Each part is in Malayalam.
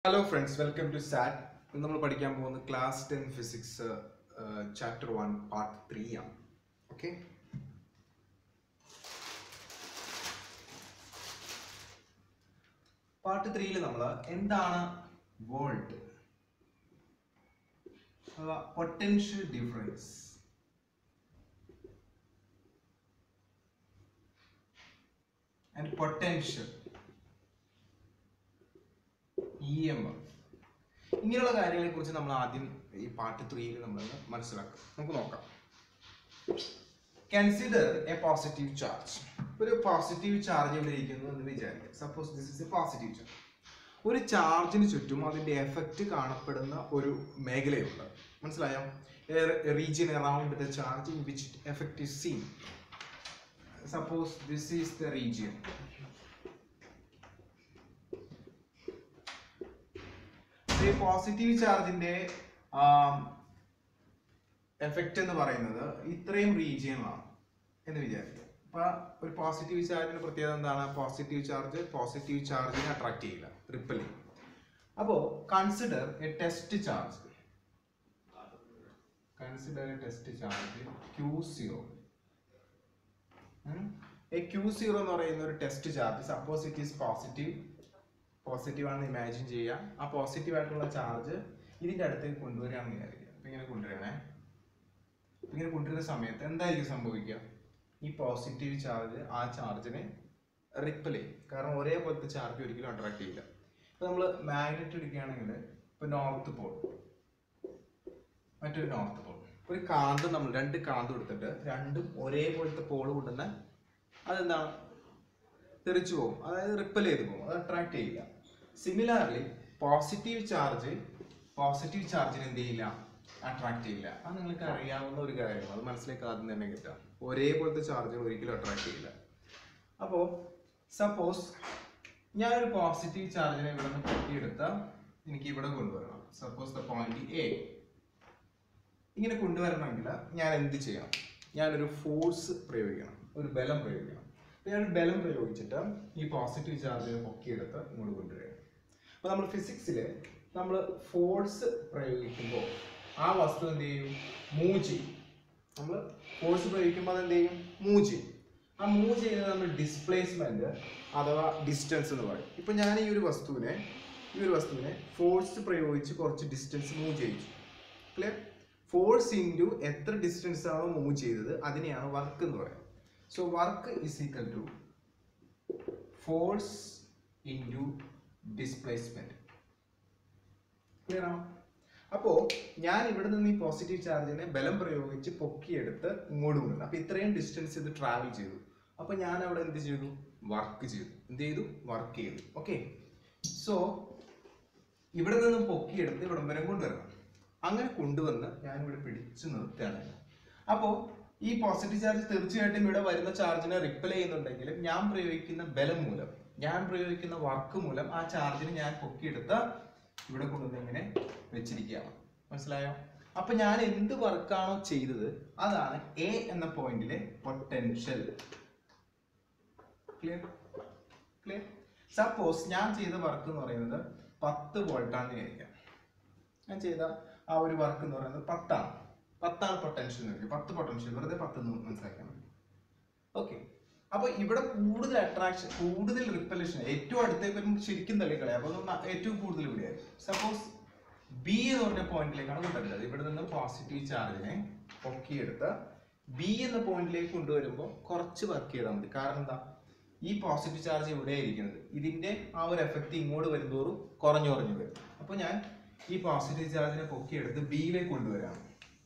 Hello friends welcome to SAT ഇന്ന് നമ്മൾ പഠിക്കാൻ പോകുന്ന class ten physics chapter one part three ആണ് ഓക്കെ പാർട്ട് ത്രീയിൽ നമ്മൾ എന്താണ് വോൾട്ട് അഥവാ potential difference and potential E M F ഇങ്ങനെയുള്ള കാര്യങ്ങളെ കുറിച്ച് നമ്മൾ ആദ്യം ഈ പാർട്ട് ത്രീയിൽ നമ്മൾ മനസ്സിലാക്കും നമുക്ക് നോക്കാം കൺസിഡർ എ പോസിറ്റീവ് ചാർജ് ഒരു പോസിറ്റീവ് ചാർജ് ഇവിടെ ഇരിക്കുന്നു എന്ന് വിചാരിക്കുക suppose this is a positive charge ഒരു ചാർജിന് ചുറ്റും അതിന്റെ എഫക്റ്റ് കാണപ്പെടുന്ന ഒരു മേഖലയുണ്ട് മനസ്സിലായോ region around the charge in which effect is seen suppose this is the region ഈ പോസിറ്റീവ് ചാർജിന്റെ എഫക്റ്റ് എന്ന് പറയുന്നത് ഇത്രയും റീജിയനിലാണ് എന്ന് വിചാരിക്കുക അപ്പൊ ഒരു പോസിറ്റീവ് ചാർജിന്റെ പ്രത്യേകത എന്താണ് പോസിറ്റീവ് ചാർജ് പോസിറ്റീവ് ചാർജിനെ അട്രാക്ട് ചെയ്യില്ല റിപ്പൽ ചെയ്യും അപ്പോ consider a test charge consider a test charge Q zero a Q zero എന്ന് പറയുന്ന ഒരു test charge suppose it is positive positive ആണെന്ന് ഇമാജിൻ ചെയ്യുക ആ പോസിറ്റീവ് ആയിട്ടുള്ള ചാർജ് ഇതിന്റെ അടുത്തേക്ക് കൊണ്ടുവരികയാണെന്ന് വിചാരിക്കുക അപ്പൊ ഇങ്ങനെ കൊണ്ടുവരണേ അപ്പൊ ഇങ്ങനെ കൊണ്ടുവരുന്ന സമയത്ത് എന്തായിരിക്കും സംഭവിക്കുക ഈ പോസിറ്റീവ് ചാർജ് ആ ചാർജിനെ റിപ്പൽ ചെയ്യും കാരണം ഒരേപോലത്തെ ചാർജ് ഒരിക്കലും അട്രാക്ട് ചെയ്യില്ല ഇപ്പൊ നമ്മൾ മാഗ്നറ്റ് എടുക്കുകയാണെങ്കിൽ ഇപ്പൊ നോർത്ത് പോൾ മറ്റൊരു നോർത്ത് പോൾ ഒരു കാന്തം നമ്മൾ രണ്ട് കാന്തം എടുത്തിട്ട് രണ്ടും ഒരേപോലത്തെ പോൾ കൊണ്ടുവന്ന അതെന്താണ് തെറിച്ചു പോകും അതായത് റിപ്പൽ ചെയ്ത് പോകും അത് അട്രാക്ട് ചെയ്യില്ല സിമിലർലി പോസിറ്റീവ് ചാർജ് പോസിറ്റീവ് ചാർജിന് എന്ത് ചെയ്യില്ല അട്രാക്ട് ചെയ്യില്ല അത് നിങ്ങൾക്ക് അറിയാവുന്ന ഒരു കാര്യമാണ് അത് മനസ്സിലേക്ക് ആദ്യം തന്നെ കിട്ടാം ഒരേപോലത്തെ ചാർജുകൾ ഒരിക്കലും അട്രാക്ട് ചെയ്യില്ല അപ്പോൾ സപ്പോസ് ഞാനൊരു പോസിറ്റീവ് ചാർജിനെ ഇവിടെ നിന്ന് പൊട്ടിയെടുത്ത എനിക്ക് ഇവിടെ കൊണ്ടുവരണം സപ്പോസ് ദ പോയിന്റ് എ ഇങ്ങനെ കൊണ്ടുവരണമെങ്കിൽ ഞാൻ എന്ത് ചെയ്യണം ഞാനൊരു ഫോഴ്സ് പ്രയോഗിക്കണം ഒരു ബലം പ്രയോഗിക്കണം അപ്പൊ ഞാൻ ഒരു ബലം പ്രയോഗിച്ചിട്ട് ഈ പോസിറ്റീവ് ചാർജിനെ പൊക്കിയെടുത്ത് ഇങ്ങോട്ട് കൊണ്ടുവരികയാണ് അപ്പൊ നമ്മൾ ഫിസിക്സിൽ നമ്മൾ ഫോഴ്സ് പ്രയോഗിക്കുമ്പോൾ ആ വസ്തു എന്ത് ചെയ്യും മൂവ് ചെയ്യും നമ്മൾ ഫോഴ്സ് പ്രയോഗിക്കുമ്പോൾ അത് എന്ത് ചെയ്യും മൂവ് ചെയ്യും ആ മൂവ് ചെയ്യുന്നത് നമ്മൾ ഡിസ്പ്ലേസ്മെന്റ് അഥവാ ഡിസ്റ്റൻസ് എന്ന് പറയും ഇപ്പൊ ഞാൻ ഈ ഒരു വസ്തുവിനെ ഈ ഒരു വസ്തുവിനെ ഫോഴ്സ് പ്രയോഗിച്ച് കുറച്ച് ഡിസ്റ്റൻസ് മൂവ് ചെയ്യിച്ചു ക്ലിയർ ഫോഴ്സ് ഇൻറ്റു എത്ര ഡിസ്റ്റൻസ് ആണോ മൂവ് ചെയ്തത് അതിനെയാണ് വർക്ക് എന്ന് പറയുന്നത് so work is equal to force into displacement clear ആണോ അപ്പോ ഞാൻ ഇവിടെ നിന്ന് ഈ പോസിറ്റീവ് ചാർജിനെ ബലം പ്രയോഗിച്ച് പൊക്കിയെടുത്ത് ഇങ്ങോട്ട് കൊണ്ടുവന്നു അപ്പൊ ഇത്രയും ഡിസ്റ്റൻസ് ഇത് ട്രാവൽ ചെയ്തു അപ്പൊ ഞാൻ അവിടെ എന്ത് ചെയ്തു വർക്ക് ചെയ്തു എന്ത് ചെയ്തു വർക്ക് ചെയ്തു ഓക്കെ സോ ഇവിടെ നിന്നും പൊക്കിയെടുത്ത് ഇവിടം വരെ കൊണ്ടുവരണം അങ്ങനെ കൊണ്ടുവന്ന് ഞാൻ ഇവിടെ പിടിച്ചു നിർത്തുകയാണ് അപ്പോൾ ഈ പോസിറ്റീവ് ചാർജ് തീർച്ചയായിട്ടും ഇവിടെ വരുന്ന ചാർജിനെ റിപ്പൽ ചെയ്യുന്നുണ്ടെങ്കിലും ഞാൻ പ്രയോഗിക്കുന്ന ബലം മൂലം ഞാൻ പ്രയോഗിക്കുന്ന വർക്ക് മൂലം ആ ചാർജിനെ ഞാൻ പൊക്കിയെടുത്ത് ഇവിടെ കൊണ്ടുവന്ന് ഇങ്ങനെ വെച്ചിരിക്കുകയാണ് മനസ്സിലായോ അപ്പൊ ഞാൻ എന്ത് വർക്കാണോ ചെയ്തത് അതാണ് എ എന്ന പോയിന്റിലെ പൊട്ടൻഷ്യൽ ക്ലിയർ ക്ലിയർ സപ്പോസ് ഞാൻ ചെയ്ത വർക്ക് എന്ന് പറയുന്നത് പത്ത് വോൾട്ടാണെന്ന് വിചാരിക്കാം ഞാൻ ചെയ്ത ആ ഒരു വർക്ക് എന്ന് പറയുന്നത് പത്താണ് പത്താണ് പൊട്ടൻഷ്യൽ എന്ന് പത്ത് പൊട്ടൻഷ്യൽ വെറുതെ പത്ത് എന്ന് മനസ്സിലാക്കാൻ വേണ്ടി ഓക്കെ അപ്പൊ ഇവിടെ കൂടുതൽ അട്രാക്ഷൻ കൂടുതൽ റിപ്പലേഷൻ ഏറ്റവും അടുത്തേക്ക് വരുമ്പോൾ ശരിക്കും തള്ളിക്കളയാം അപ്പൊ ഒന്ന് ഏറ്റവും കൂടുതൽ ഇവിടെയായിരിക്കും സപ്പോസ് ബി എന്ന് പറഞ്ഞ പോയിന്റിലേക്കാണ് കൊണ്ടുവരുന്നത് ഇവിടെ നിന്ന് പോസിറ്റീവ് ചാർജിനെ പൊക്കിയെടുത്ത് ബി എന്ന പോയിന്റിലേക്ക് കൊണ്ടുവരുമ്പോൾ കുറച്ച് വർക്ക് ചെയ്താൽ മതി കാരണം എന്താ ഈ പോസിറ്റീവ് ചാർജ് ഇവിടെ ഇരിക്കുന്നത് ഇതിന്റെ ആ ഒരു എഫക്റ്റ് ഇങ്ങോട്ട് വരുന്തോറും കുറഞ്ഞു കുറഞ്ഞു വരും അപ്പൊ ഞാൻ ഈ പോസിറ്റീവ് ചാർജിനെ പൊക്കിയെടുത്ത് ബിയിലേക്ക് കൊണ്ടുവരാണ്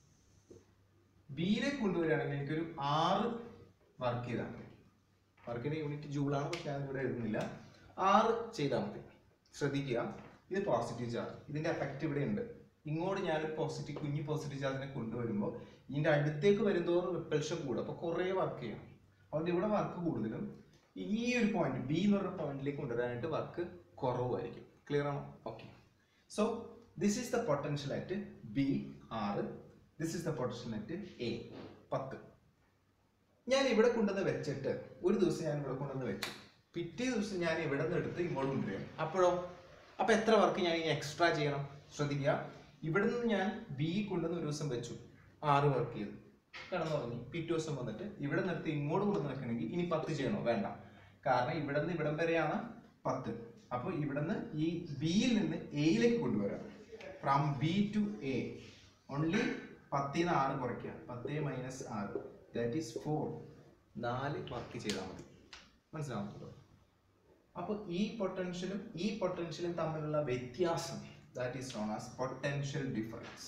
ബിയിലേക്ക് കൊണ്ടുവരികയാണെങ്കിൽ എനിക്കൊരു ആറ് വർക്ക് ചെയ്താൽ മതി വർക്കിന്റെ യൂണിറ്റ് ജൂളാണ് പക്ഷെ ഞാൻ ഇവിടെ എഴുതുന്നില്ല ആറ് ചെയ്താൽ മതി ശ്രദ്ധിക്കുക ഇത് പോസിറ്റീവ് ചാർജ് ഇതിന്റെ എഫക്റ്റ് ഇവിടെ ഉണ്ട് ഇങ്ങോട്ട് ഞാൻ പോസിറ്റീവ് കുഞ്ഞു പോസിറ്റീവ് ചാർജിനെ കൊണ്ടുവരുമ്പോൾ ഇതിന്റെ അടുത്തേക്ക് വരുന്തോറും റിപ്പൽഷൻ കൂടും അപ്പൊ കുറേ വർക്ക് ചെയ്യണം അതുകൊണ്ട് ഇവിടെ വർക്ക് കൂടുതലും ഈ ഒരു പോയിന്റ് ബി എന്ന് പറഞ്ഞ പോയിന്റിലേക്ക് കൊണ്ടുവരാനായിട്ട് വർക്ക് കുറവായിരിക്കും ക്ലിയർ ആണോ okay so this is the potential at B ആറ് this is the potential at A പത്ത് ഞാൻ ഇവിടെ കൊണ്ടുവന്ന് വെച്ചിട്ട് ഒരു ദിവസം ഞാൻ ഇവിടെ കൊണ്ടുവന്ന് വെച്ചു പിറ്റേ ദിവസം ഞാൻ ഇവിടെ നിന്ന് എടുത്ത് ഇങ്ങോട്ട് കൊണ്ടുവരികയാണ് അപ്പോഴോ അപ്പൊ എത്ര വർക്ക് ഞാൻ ഇനി എക്സ്ട്രാ ചെയ്യണം ശ്രദ്ധിക്കുക ഇവിടെ നിന്ന് ഞാൻ ബി കൊണ്ടുവന്ന് ഒരു ദിവസം വെച്ചു ആറ് വർക്ക് ചെയ്തു കിടന്നുറങ്ങി പിറ്റേ ദിവസം വന്നിട്ട് ഇവിടെ നിർത്തി ഇങ്ങോട്ട് കൊണ്ട് നിൽക്കണമെങ്കിൽ ഇനി പത്ത് ചെയ്യണോ വേണ്ട കാരണം ഇവിടെ നിന്ന് ഇവിടം വരെയാണ് പത്ത് അപ്പോൾ ഇവിടെ നിന്ന് ഈ ബിയിൽ നിന്ന് എയിലേക്ക് കൊണ്ടുവരാം from B to A only പത്തിൽ നിന്ന് ആറ് കുറയ്ക്കുക പത്ത് മൈനസ് ആറ് ദാറ്റ് ഈസ് ഫോർ നാല് വർക്ക് ചെയ്താൽ മതി മനസ്സിലാവുന്നുണ്ടോ അപ്പോൾ ഈ പൊട്ടൻഷ്യലും ഈ പൊട്ടൻഷ്യലും തമ്മിലുള്ള വ്യത്യാസം that is known as potential difference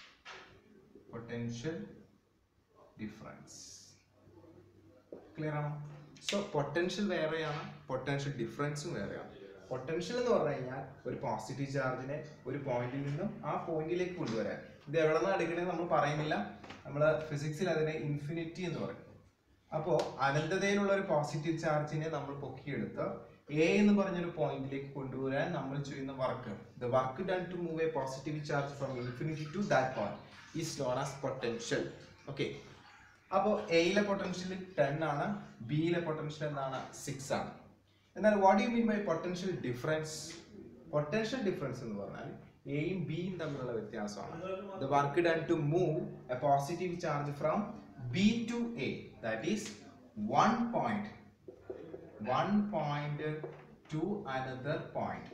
potential difference clear ആണോ സോ പൊട്ടൻഷ്യൽ വേറെയാണ് പൊട്ടൻഷ്യൽ ഡിഫറൻസും വേറെയാണ് പൊട്ടൻഷ്യൽ എന്ന് പറഞ്ഞു കഴിഞ്ഞാൽ ഒരു പോസിറ്റീവ് ചാർജിനെ ഒരു പോയിന്റിൽ നിന്നും ആ പോയിന്റിലേക്ക് കൊണ്ടുവരാൻ ഇത് എവിടെ നിന്നാണ് എടുക്കണത് നമ്മൾ പറയുന്നില്ല നമ്മൾ ഫിസിക്സിൽ അതിനെ ഇൻഫിനിറ്റി എന്ന് പറയും അപ്പോൾ അനന്തതയിലുള്ള ഒരു പോസിറ്റീവ് ചാർജിനെ നമ്മൾ പൊക്കിയെടുത്ത് എ എന്ന് പറഞ്ഞൊരു പോയിന്റിലേക്ക് കൊണ്ടുവരാൻ നമ്മൾ ചെയ്യുന്ന work the work done to move a positive charge from infinity to that point is known as potential okay അപ്പോൾ എയിലെ പൊട്ടൻഷ്യൽ ടെൻ ആണ് ബിയിലെ പൊട്ടൻഷ്യൽ എന്താണ് സിക്സ് ആണ് എന്നാൽ what you mean by potential difference potential difference എന്ന് പറഞ്ഞാൽ എയും ബിയും തമ്മിലുള്ള വ്യത്യാസമാണ് the work done to move a positive charge from B to A that is one point one point to another point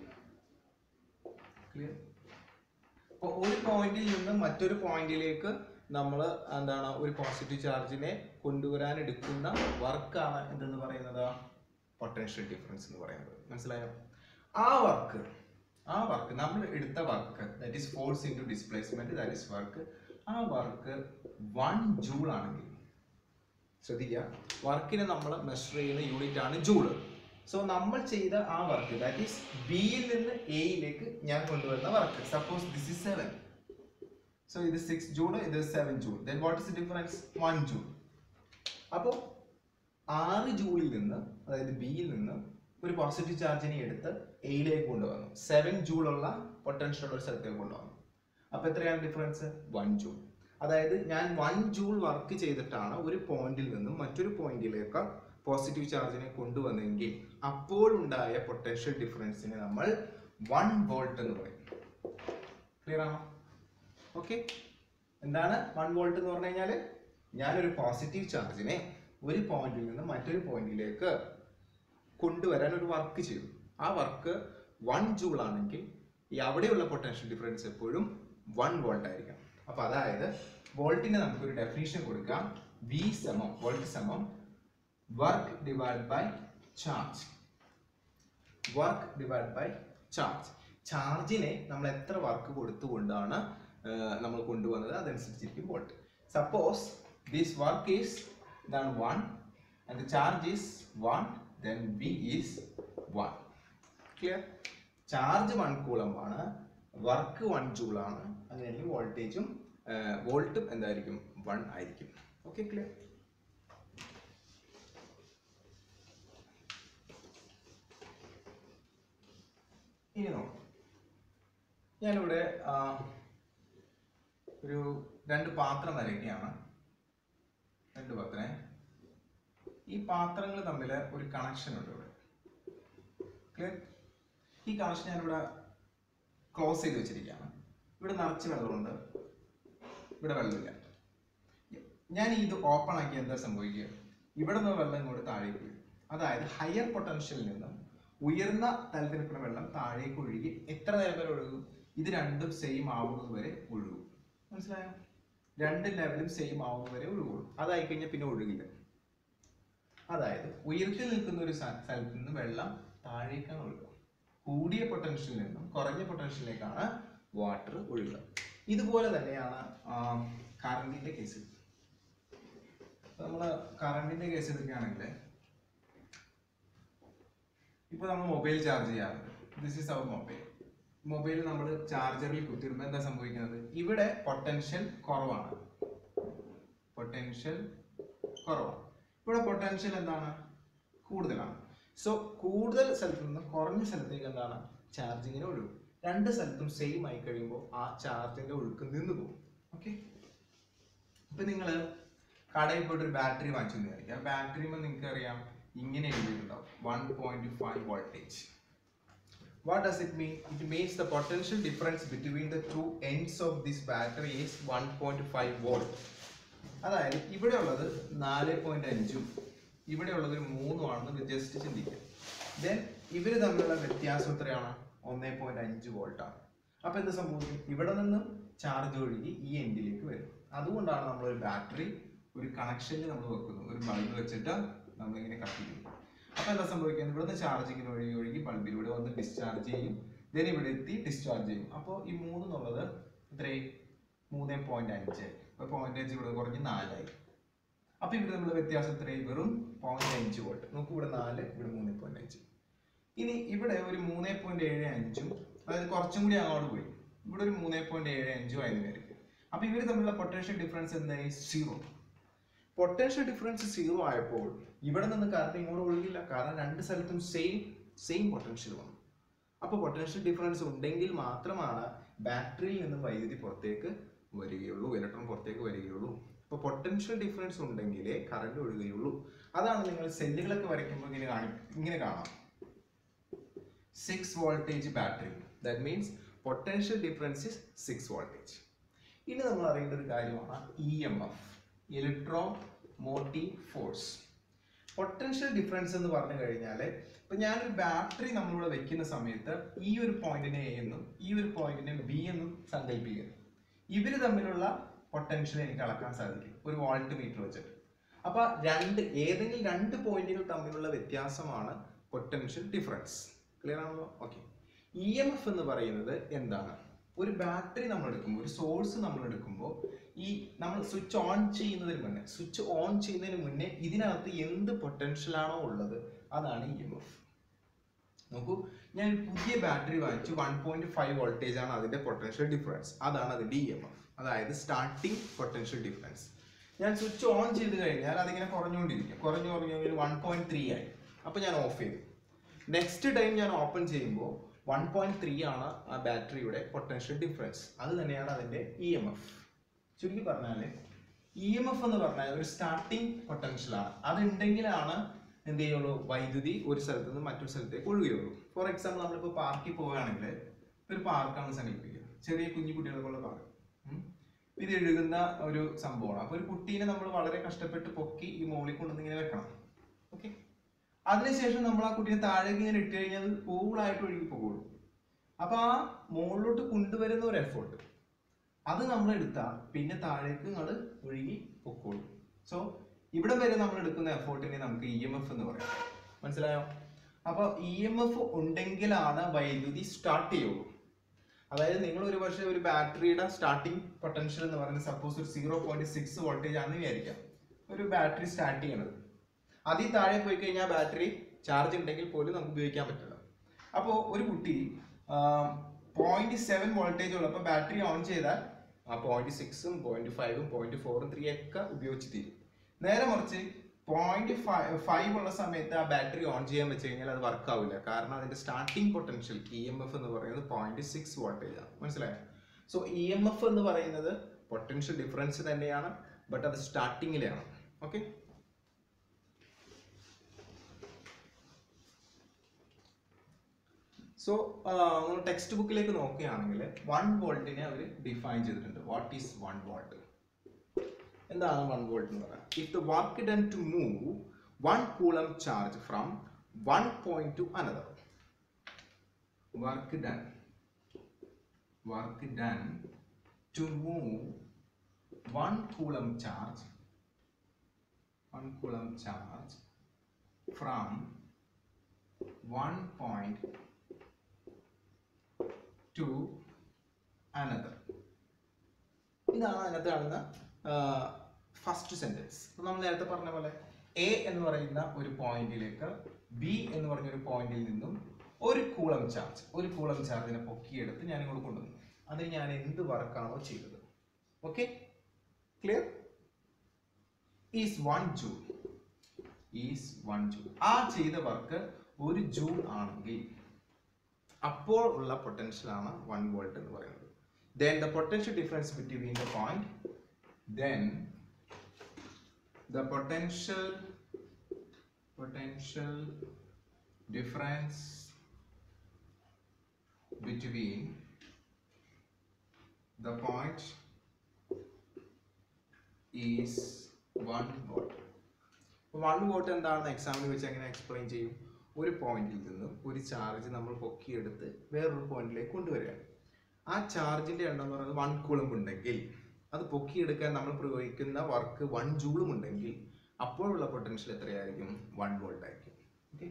clear അപ്പോൾ ഒരു പോയിന്റിൽ നിന്ന് മറ്റൊരു പോയിന്റിലേക്ക് നമ്മൾ എന്താണ് ഒരു പോസിറ്റീവ് ചാർജിനെ കൊണ്ടുവരാൻ എടുക്കുന്ന വർക്കാണ് എന്തെന്ന് പറയുന്നത് പൊട്ടൻഷ്യൽ ഡിഫറൻസ് എന്ന് പറയുന്നത് മനസ്സിലായോ ആ വർക്ക് ആ വർക്ക് നമ്മൾ എടുത്ത work that is force into displacement that is work ആ വർക്ക് വൺ ജൂൾ ആണെങ്കിൽ ശ്രദ്ധിക്കുക വർക്കിനെ നമ്മൾ മെഷർ ചെയ്യുന്ന യൂണിറ്റ് ആണ് ജൂള് സോ നമ്മൾ ചെയ്ത ആ വർക്ക് ദാറ്റ് ഈസ് ബിയിൽ നിന്ന് എയിലേക്ക് ഞാൻ കൊണ്ടുവരുന്ന work suppose this is seven so ഇത് സിക്സ് ജൂൾ ഇത് seven joule then what is difference one joule അപ്പോൾ ആറ് ജൂളിൽ നിന്ന് അതായത് ബിയിൽ നിന്ന് ഒരു പോസിറ്റീവ് ചാർജിനെ എടുത്ത് എയിലേക്ക് കൊണ്ടുവന്നു സെവൻ ജൂൾ ഉള്ള പൊട്ടൻഷ്യൽ ഉള്ള ഒരു സ്ഥലത്തേക്ക് കൊണ്ടുവന്നു അപ്പൊ എത്രയാണ് ഡിഫറൻസ് വൺ ജൂൾ അതായത് ഞാൻ വൺ ജൂൾ വർക്ക് ചെയ്തിട്ടാണ് ഒരു പോയിന്റിൽ നിന്നും മറ്റൊരു പോയിന്റിലേക്ക് പോസിറ്റീവ് ചാർജിനെ കൊണ്ടുവന്നെങ്കിൽ അപ്പോഴുണ്ടായ പൊട്ടൻഷ്യൽ ഡിഫറൻസിനെ നമ്മൾ വൺ വോൾട്ട് എന്ന് പറയും ക്ലിയർ ആണോ ഓക്കെ എന്താണ് വൺ വോൾട്ട് എന്ന് പറഞ്ഞു കഴിഞ്ഞാൽ ഞാനൊരു പോസിറ്റീവ് ചാർജിനെ ഒരു പോയിന്റിൽ നിന്ന് മറ്റൊരു പോയിന്റിലേക്ക് കൊണ്ടുവരാൻ ഒരു വർക്ക് ചെയ്തു ആ വർക്ക് വൺ ജൂൾ ആണെങ്കിൽ ഈ അവിടെയുള്ള പൊട്ടൻഷ്യൽ ഡിഫറൻസ് എപ്പോഴും വൺ വോൾട്ട് ആയിരിക്കും അപ്പൊ അതായത് വോൾട്ടിന് നമുക്കൊരു ഡെഫിനേഷൻ കൊടുക്കാം വി സമം വോൾട്ട് സമം work divide by charge work divide by charge ചാർജിനെ നമ്മൾ എത്ര വർക്ക് കൊടുത്തുകൊണ്ടാണ് ആഹ്, നമ്മൾ കൊണ്ടുവന്നത് അതനുസരിച്ചിരിക്കും volt suppose this work is ഇതാണ് one and charge is one then V is one clear charge one കൂളമാണ് വർക്ക് വൺ ജൂളാണ് അങ്ങനെയാണെങ്കിൽ വോൾട്ടേജും വോൾട്ടും എന്തായിരിക്കും വൺ ആയിരിക്കും ഓക്കെ ക്ലിയർ ഇനി നോക്കാം ഞാനിവിടെ ആ, ഒരു രണ്ട് പാത്രം വരയ്ക്കുകയാണ് രണ്ട് പാത്രേ ഈ പാത്രങ്ങൾ തമ്മിൽ ഒരു കണക്ഷൻ ഉണ്ട് ഇവിടെ ക്ലിയർ ഈ കണക്ഷൻ ഞാനിവിടെ ക്ലോസ് ചെയ്ത് വെച്ചിരിക്കുകയാണ് ഇവിടെ നിറച്ച് വെള്ളമുണ്ട് ഇവിടെ വെള്ളമില്ല ഞാൻ ഇത് ഓപ്പൺ ആക്കി എന്താ സംഭവിക്കുക ഇവിടെ നിന്ന് വെള്ളം ഇങ്ങോട്ട് താഴേക്ക് വീഴും അതായത് ഹയർ പൊട്ടൻഷ്യലിൽ നിന്നും ഉയർന്ന തലത്തിൽ നിൽക്കുന്ന വെള്ളം താഴേക്ക് ഒഴുകി എത്ര നേരം വരെ ഒഴുകും ഇത് രണ്ടും സെയിം ആവുന്നത് വരെ ഒഴുകും മനസ്സിലായോ രണ്ട് ലെവലും സെയിം ആവുന്നത് വരെ ഒഴുകുള്ളൂ അതായി കഴിഞ്ഞാൽ പിന്നെ ഒഴുകില്ല അതായത് ഉയരത്തിൽ നിൽക്കുന്ന ഒരു സ്ഥ- സ്ഥലത്ത് നിന്ന് വെള്ളം താഴേക്കാണ് ഒഴുകുക കൂടിയ പൊട്ടൻഷ്യലിൽ നിന്നും കുറഞ്ഞ പൊട്ടൻഷ്യലിലേക്കാണ് വാട്ടർ ഒഴുകുക ഇതുപോലെ തന്നെയാണ് കറണ്ടിന്റെ കേസ് നമ്മൾ കറണ്ടിന്റെ കേസ് എടുക്കുകയാണെങ്കിൽ ഇപ്പൊ നമ്മൾ മൊബൈൽ ചാർജ് ചെയ്യാറുണ്ട് this is our mobile mobile നമ്മൾ ചാർജറിൽ കുത്തിയിടുമ്പോൾ എന്താ സംഭവിക്കുന്നത് ഇവിടെ പൊട്ടൻഷ്യൽ കുറവാണ് പൊട്ടൻഷ്യൽ കുറവാണ് ഇവിടെ പൊട്ടൻഷ്യൽ എന്താണ് കൂടുതലാണ് സോ കൂടുതൽ സ്ഥലത്ത് നിന്ന് കുറഞ്ഞ സ്ഥലത്തേക്ക് എന്താണ് ചാർജിങ്ങിന് ഒഴുകും രണ്ട് സ്ഥലത്തും സെയിം ആയി കഴിയുമ്പോൾ ആ ചാർജിന്റെ ഒഴുക്ക് നിന്ന് പോകും ഓക്കെ ഇപ്പൊ നിങ്ങൾ കടയിൽ പോയിട്ട് ഒരു ബാറ്ററി വാങ്ങിച്ചു വിചാരിക്കുക ആ ബാറ്ററിയുമ്പോൾ നിങ്ങൾക്ക് അറിയാം ഇങ്ങനെ എഴുതിയിട്ടുണ്ടാവും one point five voltage What does it mean? It means the potential difference between the two ends of this battery is 1.5 volt. അതായത് ഇവിടെ ഉള്ളത് നാല് പോയിന്റ് അഞ്ചും ഇവിടെ ഉള്ളത് ഒരു മൂന്നും ആണെന്ന് ജസ്റ്റ് ചിന്തിക്കുക ദെൻ ഇവര് തമ്മിലുള്ള വ്യത്യാസം എത്രയാണ് ഒന്നേ പോയിന്റ് അഞ്ച് വോൾട്ട് ആണ് അപ്പൊ എന്ത് സംഭവിക്കും ഇവിടെ നിന്നും ചാർജ് ഒഴുകി ഈ എൻഡിലേക്ക് വരും അതുകൊണ്ടാണ് നമ്മൾ ഒരു ബാറ്ററി ഒരു കണക്ഷനിൽ നമ്മൾ വെക്കുന്നത് ഒരു ബൾബ് വെച്ചിട്ട് നമ്മളിങ്ങനെ കത്തിക്കുന്നു അപ്പൊ എന്താ സംഭവിക്കുന്നത് ഇവിടുന്ന് ചാർജ് ഇങ്ങനെ ഒഴുകി ഒഴുകി ബൾബിലൂടെ വന്ന് ഡിസ്ചാർജ് ചെയ്യും ദെൻ ഇവിടെ എത്തി ഡിസ്ചാർജ് ചെയ്യും അപ്പോൾ ഈ മൂന്ന് എന്നുള്ളത് എത്രയായി മൂന്ന് പോയിന്റ് അഞ്ച് ഇപ്പൊ പോയിന്റ് അഞ്ച് ഇവിടെ കുറഞ്ഞ് നാലായി അപ്പൊ ഇവിടെ നമ്മൾ വ്യത്യാസം എത്രയായി വെറും പോയിന്റ് അഞ്ച് വോൾട്ട് നോക്കൂ ഇവിടെ നാല് ഇവിടെ മൂന്ന് പോയിന്റ് അഞ്ച് ഇനി ഇവിടെ ഒരു മൂന്ന് പോയിന്റ് ഏഴ് അഞ്ചും അതായത് കുറച്ചും കൂടി അങ്ങോട്ട് പോയി ഇവിടെ ഒരു മൂന്ന് പോയിന്റ് ഏഴ് അഞ്ചും ആയിരുന്നു വരും അപ്പൊ ഇവർ തമ്മിലുള്ള പൊട്ടൻഷ്യൽ ഡിഫറൻസ് എന്തായി സീറോ പൊട്ടൻഷ്യൽ ഡിഫറൻസ് സീറോ ആയപ്പോൾ ഇവിടെ നിന്ന് കറണ്ട് ഇങ്ങോട്ട് ഒഴുകില്ല കാരണം രണ്ട് സ്ഥലത്തും സെയിം സെയിം പൊട്ടൻഷ്യൽ വന്നു അപ്പോൾ പൊട്ടൻഷ്യൽ ഡിഫറൻസ് ഉണ്ടെങ്കിൽ മാത്രമാണ് ബാറ്ററിയിൽ നിന്ന് വൈദ്യുതി പുറത്തേക്ക് വരികയുള്ളൂ ഇലക്ട്രോൺ പുറത്തേക്ക് വരികയുള്ളൂ അപ്പോൾ പൊട്ടൻഷ്യൽ ഡിഫറൻസ് ഉണ്ടെങ്കിലേ കറണ്ട് ഒഴുകുകയുള്ളൂ അതാണ് നിങ്ങൾ സെല്ലുകളൊക്കെ വരയ്ക്കുമ്പോൾ ഇങ്ങനെ കാണി ഇങ്ങനെ കാണാം six voltage battery that means potential difference is six voltage ഇനി നമ്മൾ അറിയേണ്ട ഒരു കാര്യമാണ് E M F electromotive force potential difference എന്ന് പറഞ്ഞു കഴിഞ്ഞാൽ ഇപ്പൊ ഞാനൊരു ബാറ്ററി നമ്മളിവിടെ വെക്കുന്ന സമയത്ത് ഈ ഒരു പോയിന്റിനെ എ എന്നും ഈ ഒരു പോയിന്റിനെ ബി എന്നും സങ്കല്പിക്കുക ഇവര് തമ്മിലുള്ള പൊട്ടൻഷ്യൽ എനിക്ക് അളക്കാൻ സാധിക്കും ഒരു വോൾട്ട് മീറ്റർ വെച്ചിട്ട് അപ്പൊ രണ്ട് ഏതെങ്കിലും രണ്ട് പോയിന്റുകൾ തമ്മിലുള്ള വ്യത്യാസമാണ് പൊട്ടൻഷ്യൽ ഡിഫറൻസ് ക്ലിയർ ആണല്ലോ ഓക്കെ ഇ എം എഫ് എന്ന് പറയുന്നത് എന്താണ് ഒരു ബാറ്ററി നമ്മൾ എടുക്കുമ്പോൾ ഒരു സോഴ്സ് നമ്മൾ എടുക്കുമ്പോൾ ഈ നമ്മൾ സ്വിച്ച് ഓൺ ചെയ്യുന്നതിന് മുന്നേ സ്വിച്ച് ഓൺ ചെയ്യുന്നതിന് മുന്നേ ഇതിനകത്ത് എന്ത് പൊട്ടൻഷ്യൽ ആണോ ഉള്ളത് അതാണ് ഇ എം എഫ് നോക്കൂ ഞാൻ ഒരു പുതിയ ബാറ്ററി വാങ്ങിച്ചു വൺ പോയിന്റ് ഫൈവ് വോൾട്ടേജ് ആണ് അതിന്റെ പൊട്ടൻഷ്യൽ ഡിഫറൻസ് അതാണ് അതിന്റെ ഇ എം എഫ് അതായത് സ്റ്റാർട്ടിംഗ് പൊട്ടൻഷ്യൽ ഡിഫറൻസ് ഞാൻ സ്വിച്ച് ഓൺ ചെയ്ത് കഴിഞ്ഞാൽ അതിങ്ങനെ കുറഞ്ഞുകൊണ്ടിരിക്കും കുറഞ്ഞു കുറഞ്ഞു വൺ പോയിന്റ് ത്രീ ആയി അപ്പൊ ഞാൻ ഓഫ് ചെയ്തു നെക്സ്റ്റ് ടൈം ഞാൻ ഓപ്പൺ ചെയ്യുമ്പോൾ വൺ പോയിന്റ് ത്രീ ആണ് ആ ബാറ്ററിയുടെ പൊട്ടൻഷ്യൽ ഡിഫറൻസ് അത് തന്നെയാണ് അതിന്റെ ഇ എം എഫ് ചുരുക്കി പറഞ്ഞാൽ ഇ എം എഫ് എന്ന് പറഞ്ഞാൽ ഒരു സ്റ്റാർട്ടിംഗ് പൊട്ടൻഷ്യൽ ആണ് അതുണ്ടെങ്കിലാണ് എന്ത് ചെയ്യുള്ളൂ വൈദ്യുതി ഒരു സ്ഥലത്ത് നിന്ന് മറ്റൊരു സ്ഥലത്തേക്ക് ഒഴുകുകയുള്ളൂ ഫോർ എക്സാമ്പിൾ നമ്മളിപ്പോൾ പാർക്കിൽ പോവുകയാണെങ്കിൽ ഒരു പാർക്കാണ് സങ്കല്പിക്കുക ചെറിയ കുഞ്ഞു കുട്ടികൾക്കുള്ള പാർക്ക് ഇത് എഴുതുന്ന ഒരു സംഭവമാണ് അപ്പൊ ഒരു കുട്ടീനെ നമ്മൾ വളരെ കഷ്ടപ്പെട്ട് പൊക്കി ഈ മോളിൽ കൊണ്ടുവന്ന് ഇങ്ങനെ വെക്കണം ഓക്കെ അതിനുശേഷം നമ്മൾ ആ കുട്ടീനെ താഴേക്ക് ഇങ്ങനെ ഇട്ട് കഴിഞ്ഞാൽ അത് കൂളായിട്ട് ഒഴുകി പോകുള്ളൂ അപ്പൊ ആ മുകളിലോട്ട് കൊണ്ടുവരുന്ന ഒരു എഫേർട്ട് അത് നമ്മൾ എടുത്താൽ പിന്നെ താഴേക്ക് നിങ്ങൾ ഒഴുകി പൊക്കോളും സോ ഇവിടെ വരെ നമ്മൾ എടുക്കുന്ന എഫേർട്ടിനെ നമുക്ക് ഇ എം എഫ് എന്ന് പറയാം മനസ്സിലായോ അപ്പൊ ഇ എം എഫ് ഉണ്ടെങ്കിലാണ് വൈദ്യുതി സ്റ്റാർട്ട് ചെയ്യുള്ളൂ അതായത് നിങ്ങൾ ഒരു പക്ഷേ ഒരു ബാറ്ററിയുടെ സ്റ്റാർട്ടിംഗ് പൊട്ടൻഷ്യൽ എന്ന് പറയുന്നത് സപ്പോസ് ഒരു സീറോ പോയിന്റ് സിക്സ് വോൾട്ടേജ് ആണെന്ന് വിചാരിക്കാം ഒരു ബാറ്ററി സ്റ്റാർട്ട് ചെയ്യണത് അതിൽ താഴെ പോയി കഴിഞ്ഞാൽ ബാറ്ററി ചാർജ് ഉണ്ടെങ്കിൽ പോലും നമുക്ക് ഉപയോഗിക്കാൻ പറ്റില്ല അപ്പോൾ ഒരു കുട്ടി പോയിന്റ് സെവൻ വോൾട്ടേജ് ഉള്ളപ്പോൾ ബാറ്ററി ഓൺ ചെയ്താൽ ആ പോയിന്റ് സിക്സും പോയിന്റ് ഫൈവും പോയിന്റ് ഫോറും ത്രീ ഒക്കെ ഉപയോഗിച്ച് തീരും നേരെ മറിച്ച് പോയിന്റ് ഫൈവ് ഉള്ള സമയത്ത് ആ ബാറ്ററി ഓൺ ചെയ്യാൻ വെച്ച് കഴിഞ്ഞാൽ അത് വർക്ക് ആവില്ല കാരണം അതിന്റെ starting potential E M F എന്ന് പറയുന്നത് പോയിന്റ് സിക്സ് വോൾട്ടേജ് ആണ് മനസ്സിലായോ സോ ഇ എം എഫ് എന്ന് പറയുന്നത് പൊട്ടൻഷ്യൽ ഡിഫറൻസ് തന്നെയാണ് ബട്ട് അത് സ്റ്റാർട്ടിങ്ങിലാണ് ഓക്കെ സോ നമ്മൾ ടെക്സ്റ്റ് ബുക്കിലേക്ക് നോക്കുകയാണെങ്കിൽ വൺ വോൾട്ടിനെ അവർ ഡിഫൈൻ ചെയ്തിട്ടുണ്ട് വാട്ട് ഈസ് വൺ വോൾട്ട് എന്താണ് വൺ വോൾട്ട് എന്ന് പറയാം if the work done to move one coulomb charge from one point to another work done work done to move one coulomb charge one coulomb charge from one point to another ഇതാണ് അതിനകത്ത് കാണുന്ന ഫസ്റ്റ് സെന്റൻസ് നമ്മൾ നേരത്തെ പറഞ്ഞ പോലെ എ എന്ന് പറയുന്ന ഒരു പോയിന്റിലേക്ക് ബി എന്ന് പറഞ്ഞ ഒരു പോയിന്റിൽ നിന്നും ഒരു കൂളം ചാർജ് ഒരു കൂളം ചാർജിനെ പൊക്കിയെടുത്ത് ഞാൻ ഇങ്ങോട്ട് കൊണ്ടുവന്നു അത് ഞാൻ എന്ത് വർക്കാണോ ചെയ്തത് okay clear is one joule is one joule ആ ചെയ്ത വർക്ക് ഒരു ജൂൾ ആണെങ്കിൽ അപ്പോൾ ഉള്ള പൊട്ടൻഷ്യൽ ആണ് വൺ വോൾട്ട് എന്ന് പറയുന്നത് then the potential difference between the point then the potential potential difference between the point is 1 volt. One volt എന്താണെന്ന് എക്സാമിന് വെച്ച് എങ്ങനെ എക്സ്പ്ലെയിൻ ചെയ്യും ഒരു പോയിന്റിൽ നിന്നും ഒരു ചാർജ് നമ്മൾ പൊക്കിയെടുത്ത് വേറൊരു പോയിന്റിലേക്ക് കൊണ്ടുവരികയാണ് ആ ചാർജിന്റെ എണ്ണം എന്ന് പറയുന്നത് വൺ കൂളം ഉണ്ടെങ്കിൽ അത് പൊക്കിയെടുക്കാൻ നമ്മൾ പ്രയോഗിക്കുന്ന വർക്ക് വൺ ജൂളും ഉണ്ടെങ്കിൽ അപ്പോഴുള്ള പൊട്ടൻഷ്യൽ എത്രയായിരിക്കും വൺ വോൾട്ട് ആയിരിക്കും ഓക്കെ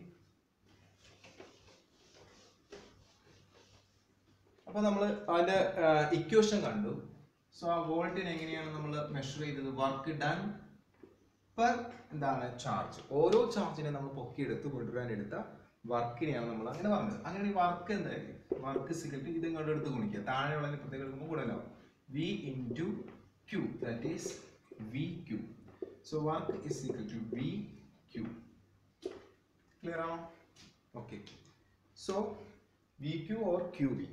അപ്പൊ നമ്മൾ അതിന്റെ ഇക്വേഷൻ കണ്ടു സോ ആ വോൾട്ടിന് എങ്ങനെയാണ് നമ്മൾ മെഷർ ചെയ്തത് വർക്ക് ഡൺ പെർ എന്താണ് ചാർജ് ഓരോ ചാർജിനെ നമ്മൾ പൊക്കിയെടുത്ത് കൊണ്ടുവരാൻ എടുത്ത വർക്കിനെയാണ് നമ്മൾ അങ്ങനെ പറഞ്ഞത് അങ്ങനെ വർക്ക് എന്തായിരിക്കും വർക്ക് സിഗരറ്റ് ഇത് ഇങ്ങോട്ട് എടുത്ത് ഗുണിക്കുക താഴെയുള്ളതിന് പ്രത്യേകം എടുക്കുമ്പോൾ കൂടുതലാവും V into Q that is V Q so work is equal to V Q clear ആണോ okay so V Q or Q V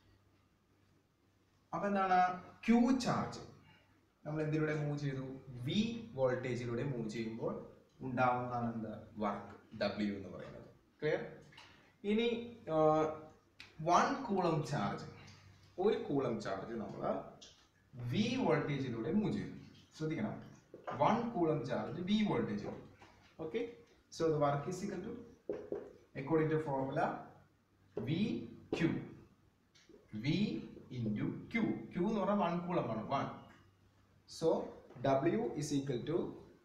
അപ്പൊ എന്താണ് ക്യൂ ചാർജ് നമ്മൾ എന്തിലൂടെ മൂവ് ചെയ്തു വി വോൾട്ടേജിലൂടെ മൂവ് ചെയ്യുമ്പോൾ ഉണ്ടാവുന്നതാണ് എന്താ വർക്ക് ഡബ്ല്യു എന്ന് പറയുന്നത് ക്ലിയർ ഇനി വൺ കൂളം ചാർജ് ഒരു കൂളം ചാർജ് നമ്മൾ വി വോൾട്ടേജിലൂടെ മൂവ് ചെയ്തു ശ്രദ്ധിക്കണം one coulomb charge V voltage okay so the work is equal to according to formula V Q V into Q Q എന്ന് പറഞ്ഞാൽ വൺ കൂളമാണ് one so W is equal to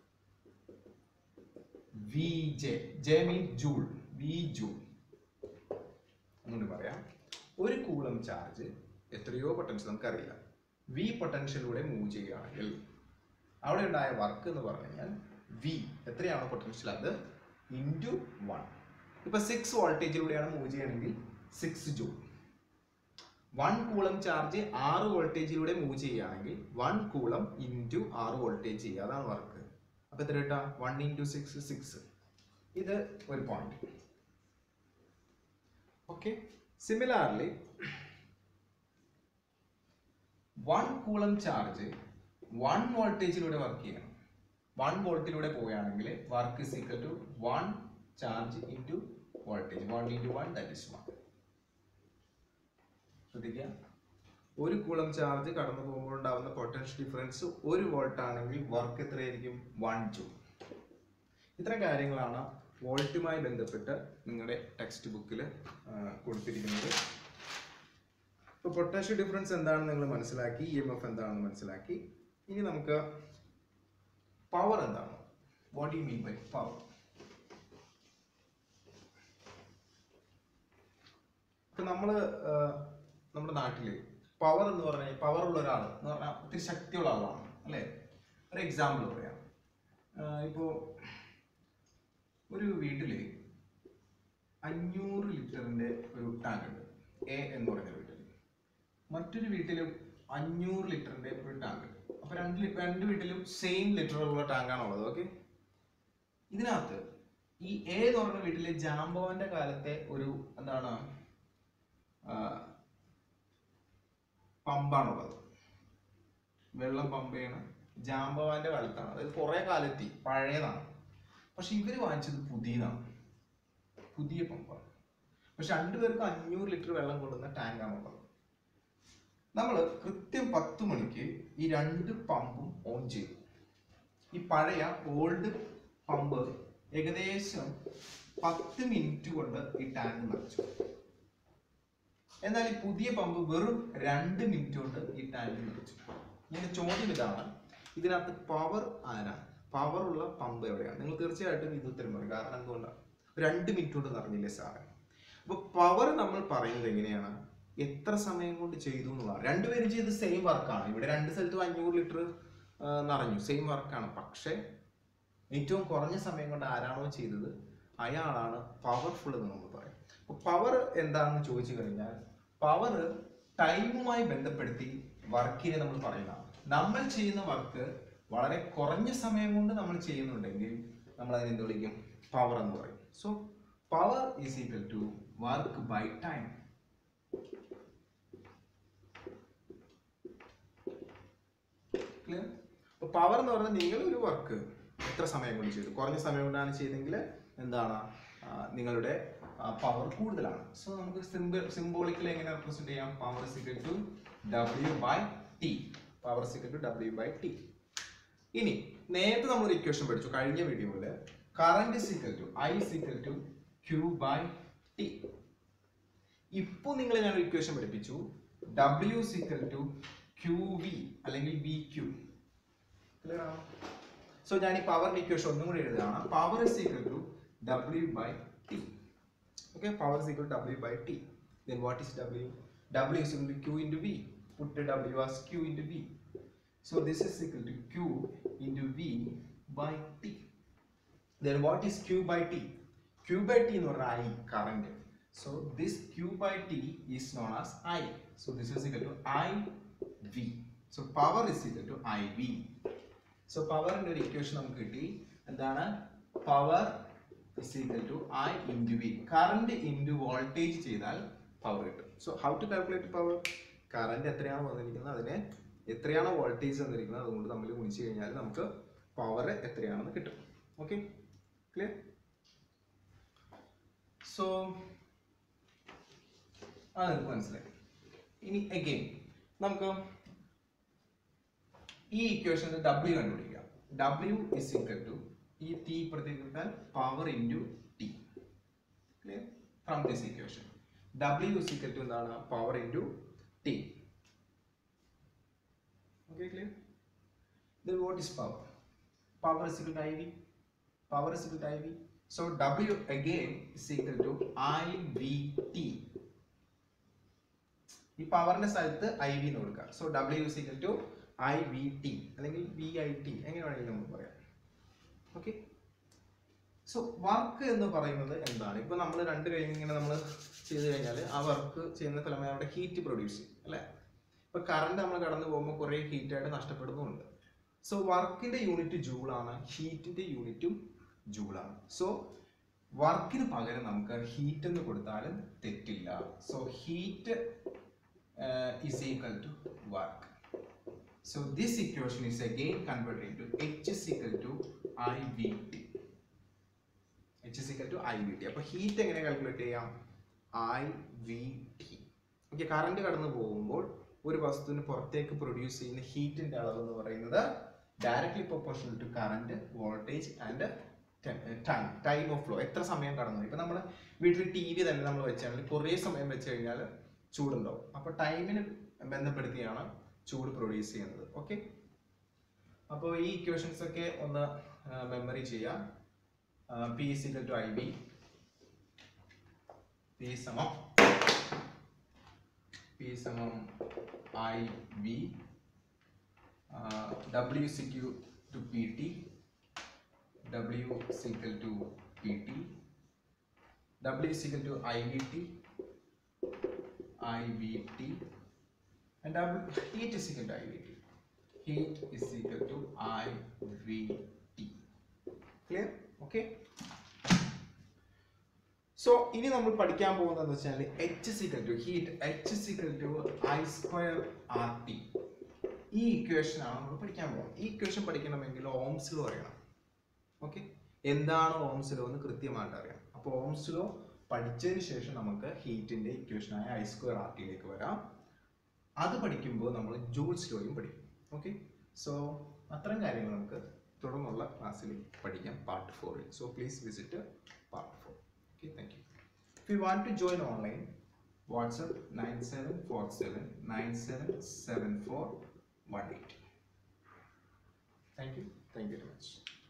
V J J mean joule V joule ഒന്നുകൂടി പറയാം ഒരു കൂളം ചാർജ് എത്രയോ പൊട്ടൻഷ്യൽ നമുക്കറിയില്ല വി പൊട്ടൻഷ്യലൂടെ മൂവ് ചെയ്യുകയാണെങ്കിൽ അവിടെ ഉണ്ടായ വർക്ക് എന്ന് പറഞ്ഞു കഴിഞ്ഞാൽ വി എത്രയാണോ പൊട്ടൻഷ്യൽ അത് ഇൻറ്റു വൺ ഇപ്പൊ സിക്സ് വോൾട്ടേജിലൂടെയാണ് മൂവ് ചെയ്യണമെങ്കിൽ six joule one coulomb charge ആറ് വോൾട്ടേജിലൂടെ മൂവ് ചെയ്യുകയാണെങ്കിൽ വൺ കൂളം ഇൻറ്റു ആറ് വോൾട്ടേജ് ചെയ്യുക അതാണ് വർക്ക് അപ്പൊ എത്ര കിട്ടാ വൺ ഇൻറ്റു സിക്സ് സിക്സ് ഇത് ഒരു point okay similarly one coulomb charge one വോൾട്ടേജിലൂടെ വർക്ക് ചെയ്യണം വൺ വോൾട്ടിലൂടെ പോവുകയാണെങ്കിൽ work is equal to one charge into voltage one into one that is one ശ്രദ്ധിക്കുക ഒരു കൂളം ചാർജ് കടന്നു പോകുമ്പോൾ ഉണ്ടാവുന്ന പൊട്ടൻഷ്യൽ ഡിഫറൻസ് ഒരു വോൾട്ട് ആണെങ്കിൽ വർക്ക് എത്രയായിരിക്കും വൺ ജൂ ഇത്തരം കാര്യങ്ങളാണ് വോൾട്ടുമായി ബന്ധപ്പെട്ട് നിങ്ങളുടെ ടെക്സ്റ്റ് ബുക്കിൽ കൊടുത്തിരിക്കുന്നത് ഇപ്പോൾ പൊട്ടൻഷ്യൽ ഡിഫറൻസ് എന്താണെന്ന് നിങ്ങൾ മനസ്സിലാക്കി ഇ എം എഫ് എന്താണെന്ന് മനസ്സിലാക്കി ഇനി നമുക്ക് പവർ എന്താണ് what you mean by power ഇപ്പൊ നമ്മള് ആ, നമ്മുടെ നാട്ടില് പവർ എന്ന് പറഞ്ഞാൽ പവർ ഉള്ള ഒരാൾ എന്ന് പറഞ്ഞാൽ ഒത്തിരി ശക്തിയുള്ള ആളാണ് അല്ലേ ഒരു എക്സാമ്പിൾ പറയാം ആ, ഇപ്പോ ഒരു വീട്ടില് അഞ്ഞൂറ് ലിറ്ററിന്റെ ഒരു ടാങ്ക് ഉണ്ട് എ എന്ന് പറഞ്ഞ വീട്ടിൽ മറ്റൊരു വീട്ടിലും അഞ്ഞൂറ് ലിറ്ററിന്റെ ഒരു ടാങ്ക് ഉണ്ട് അപ്പൊ രണ്ട് ലി- രണ്ട് വീട്ടിലും സെയിം ലിറ്ററുള്ള ടാങ്കാണ് ഉള്ളത് ഓക്കെ ഇതിനകത്ത് ഈ എ എന്ന് പറഞ്ഞ വീട്ടിലെ ജാമ്പവാന്റെ കാലത്തെ ഒരു എന്താണ് ആ, പമ്പാണുള്ളത് വെള്ളം പമ്പ് ചെയ്യണ ജാമ്പവാന്റെ കാലത്താണ് അതായത് കുറെ കാലത്തി പഴയതാണ് പക്ഷെ ഇവര് വാങ്ങിച്ചത് പുതിയതാണ് പുതിയ പമ്പാണ് പക്ഷെ രണ്ടുപേർക്കും അഞ്ഞൂറ് ലിറ്റർ വെള്ളം കൊള്ളുന്ന ടാങ്കാണുള്ളത് നമ്മൾ കൃത്യം പത്ത് മണിക്ക് ഈ രണ്ട് പമ്പും ഓൺ ചെയ്തു ഈ പഴയ ഓൾഡ് പമ്പ് ഏകദേശം പത്ത് മിനിറ്റ് കൊണ്ട് ഈ ടാങ്ക് നിറച്ചു എന്നാൽ ഈ പുതിയ പമ്പ് വെറും രണ്ട് മിനിറ്റ് കൊണ്ട് ഈ ടാങ്ക് നിറച്ചു ഇങ്ങനെ ചോദ്യം ഇതാണ് ഇതിനകത്ത് പവർ ആരാണ് പവർ ഉള്ള പമ്പ് എവിടെയാണ് നിങ്ങൾ തീർച്ചയായിട്ടും ഇത് ഉത്തരം പറയും കാരണം എന്തുകൊണ്ടാണ് രണ്ട് മിനിറ്റ് കൊണ്ട് നിറഞ്ഞില്ലേ സാധനം അപ്പൊ പവർ നമ്മൾ പറയുന്നത് എങ്ങനെയാണ് എത്ര സമയം കൊണ്ട് ചെയ്തു എന്നുള്ളതാണ് രണ്ടുപേരും ചെയ്ത് സെയിം വർക്കാണ് ഇവിടെ രണ്ട് സ്ഥലത്തും അഞ്ഞൂറ് ലിറ്റർ നിറഞ്ഞു സെയിം വർക്കാണ് പക്ഷേ ഏറ്റവും കുറഞ്ഞ സമയം കൊണ്ട് ആരാണോ ചെയ്തത് അയാളാണ് പവർഫുൾ എന്ന് നമ്മൾ പറയും അപ്പൊ പവർ എന്താണെന്ന് ചോദിച്ചു കഴിഞ്ഞാൽ പവർ ടൈമുമായി ബന്ധപ്പെടുത്തി വർക്കിനെ നമ്മൾ പറയുന്നതാണ് നമ്മൾ ചെയ്യുന്ന വർക്ക് വളരെ കുറഞ്ഞ സമയം കൊണ്ട് നമ്മൾ ചെയ്യുന്നുണ്ടെങ്കിൽ നമ്മൾ അതിനെ എന്ത് വിളിക്കും പവർ എന്ന് പറയും so power is equal to work by time clear അപ്പൊ പവർ എന്ന് പറഞ്ഞാൽ നിങ്ങൾ ഒരു വർക്ക് എത്ര സമയം കൊണ്ട് ചെയ്തു കുറഞ്ഞ സമയം കൊണ്ടാണ് ചെയ്തെങ്കിൽ എന്താണ് നിങ്ങളുടെ പവർ കൂടുതലാണ് സോ നമുക്ക് സിമ്പിൾ സിംബോളിക്കലി എങ്ങനെ റെപ്രസെന്റ് ചെയ്യാം power equal to W by T power equal to W by T ഇനി നേരത്തെ നമ്മൾ ഒരു ഇക്വേഷൻ പഠിച്ചു കഴിഞ്ഞ വീഡിയോയിൽ current equal to I equal to Q by T ഇപ്പൊ നിങ്ങൾ ഞാൻ ഒരു ഇക്വേഷൻ പഠിപ്പിച്ചു W equal to Q V അല്ലെങ്കിൽ വി ക്യൂ സോ ഞാൻ ഈ പവറിന്റെ ഇക്വേഷൻ ഒന്നും കൂടി എഴുതുകയാണ് power is equal to W by T okay power is equal W by T then what is W W is equal to Q into V put W as Q into V so this is equal to Q into V by T then what is q by t q by t എന്ന് പറഞ്ഞാൽ i current so this q by t is known as i so this is equal to i v so power is equal to i v so പവറിന്റെ ഒരു ഇക്വേഷൻ നമുക്ക് കിട്ടി എന്താണ് power is equal to i into v current into voltage ചെയ്താൽ പവർ കിട്ടും so how to calculate power current എത്രയാണോ വന്നിരിക്കുന്നത് അതിനെ എത്രയാണോ വോൾട്ടേജ് വന്നിരിക്കുന്നത് അതുകൊണ്ട് തമ്മിൽ ഗുണിച്ച് കഴിഞ്ഞാൽ നമുക്ക് പവർ എത്രയാണെന്ന് കിട്ടും ഓക്കെ ക്ലിയർ സോ ആ നിങ്ങൾക്ക് മനസ്സിലായി ഇനി അഗെയിൻ നമുക്ക് ഈ ഇക്വേഷനിൽ ഡബ്ല്യു കണ്ടുപിടിക്കാം ഡബ്ല്യു ഇസ് ഈക്വൽ ടു ഈ ടി പ്രത്യേകിച്ചാൽ power into T clear from this equation W is equal to എന്താണ് power into T okay clear then what is power power is equal to iv power is equal to iv so w again is equal to ivt ഈ പവറിന്റെ സ്ഥലത്ത് ഐ വി എന്ന് കൊടുക്കുക so W is equal to I V T അല്ലെങ്കിൽ വി ഐ ടി എങ്ങനെ വേണമെങ്കിലും നമുക്ക് പറയാം ഓക്കെ സോ വർക്ക് എന്ന് പറയുന്നത് എന്താണ് ഇപ്പൊ നമ്മൾ രണ്ട് കഴിഞ്ഞ് ഇങ്ങനെ നമ്മൾ ചെയ്ത് കഴിഞ്ഞാൽ ആ വർക്ക് ചെയ്യുന്ന ഫലമായി അവിടെ ഹീറ്റ് പ്രൊഡ്യൂസ് ചെയ്യും അല്ലേ ഇപ്പൊ കറണ്ട് നമ്മൾ കടന്നു പോകുമ്പോൾ കുറെ ഹീറ്റ് ആയിട്ട് നഷ്ടപ്പെടുന്നുണ്ട് സോ വർക്കിന്റെ യൂണിറ്റ് ജൂളാണ് ഹീറ്റിന്റെ യൂണിറ്റും ജൂളാണ് സോ വർക്കിന് പകരം നമുക്ക് ഹീറ്റ് എന്ന് കൊടുത്താലും തെറ്റില്ല so heat is equal to work. So this equation is again converted into H is equal to IVT. H is equal to IVT. അപ്പോൾ ഹീറ്റ് എങ്ങനെ കാൽക്കുലേറ്റ് ചെയ്യാം I V T okay current കടന്നു പോകുമ്പോൾ ഒരു വസ്തുവിന് പുറത്തേക്ക് പ്രൊഡ്യൂസ് ചെയ്യുന്ന ഹീറ്റിന്റെ അളവ് എന്ന് പറയുന്നത് directly proportional to current voltage and time time of flow എത്ര സമയം കടന്നു ഇപ്പൊ നമ്മൾ വീട്ടിൽ ടി വി തന്നെ നമ്മൾ വെച്ചാൽ കുറേ സമയം വെച്ച് കഴിഞ്ഞാൽ ചൂടുണ്ടാവും അപ്പൊ ടൈമിന് ബന്ധപ്പെടുത്തിയാണ് ചൂട് പ്രൊഡ്യൂസ് ചെയ്യുന്നത് ഓക്കെ അപ്പോൾ ഈ ഇക്വേഷൻസ് ഒക്കെ ഒന്ന് മെമ്മറി ചെയ്യാം P equal to I V P സമം പി സമം ഐ ബി ഡബ്ല്യു സിക്യു to P T W equal to P T W equal to I V T IVT and W heat is equal to IVT. Heat is equal to IVT. Clear? Okay? So ഇനി നമ്മൾ പഠിക്കാൻ പോകുന്നത് എന്ന് വെച്ചാൽ H equal to heat H equal to I square R T ഈ ഇക്വേഷൻ ആണ് നമ്മൾ പഠിക്കാൻ പോകുന്നത് ഈ ഇക്വേഷൻ പഠിക്കണമെങ്കിൽ ഓംസ് ലോ അറിയണം ഓക്കെ എന്താണ് ഓംസ് ലോ എന്ന് കൃത്യമായിട്ട് അറിയണം അപ്പോൾ ഓംസ് ലോ പഠിച്ചതിന് ശേഷം നമുക്ക് ഹീറ്റിന്റെ ഇക്വേഷനായ ഐ സ്ക്വയർ ആർ ടിയിലേക്ക് വരാം അത് പഠിക്കുമ്പോൾ നമ്മൾ ജൂൾസ് ലോയും പഠിക്കും ഓക്കെ സോ അത്തരം കാര്യങ്ങൾ നമുക്ക് തുടർന്നുള്ള ക്ലാസ്സിൽ പഠിക്കാം പാർട്ട് ഫോറിൽ so please visit part four okay thank you if you want to join online WhatsApp nine seven four seven nine seven seven four one eight thank you thank you very much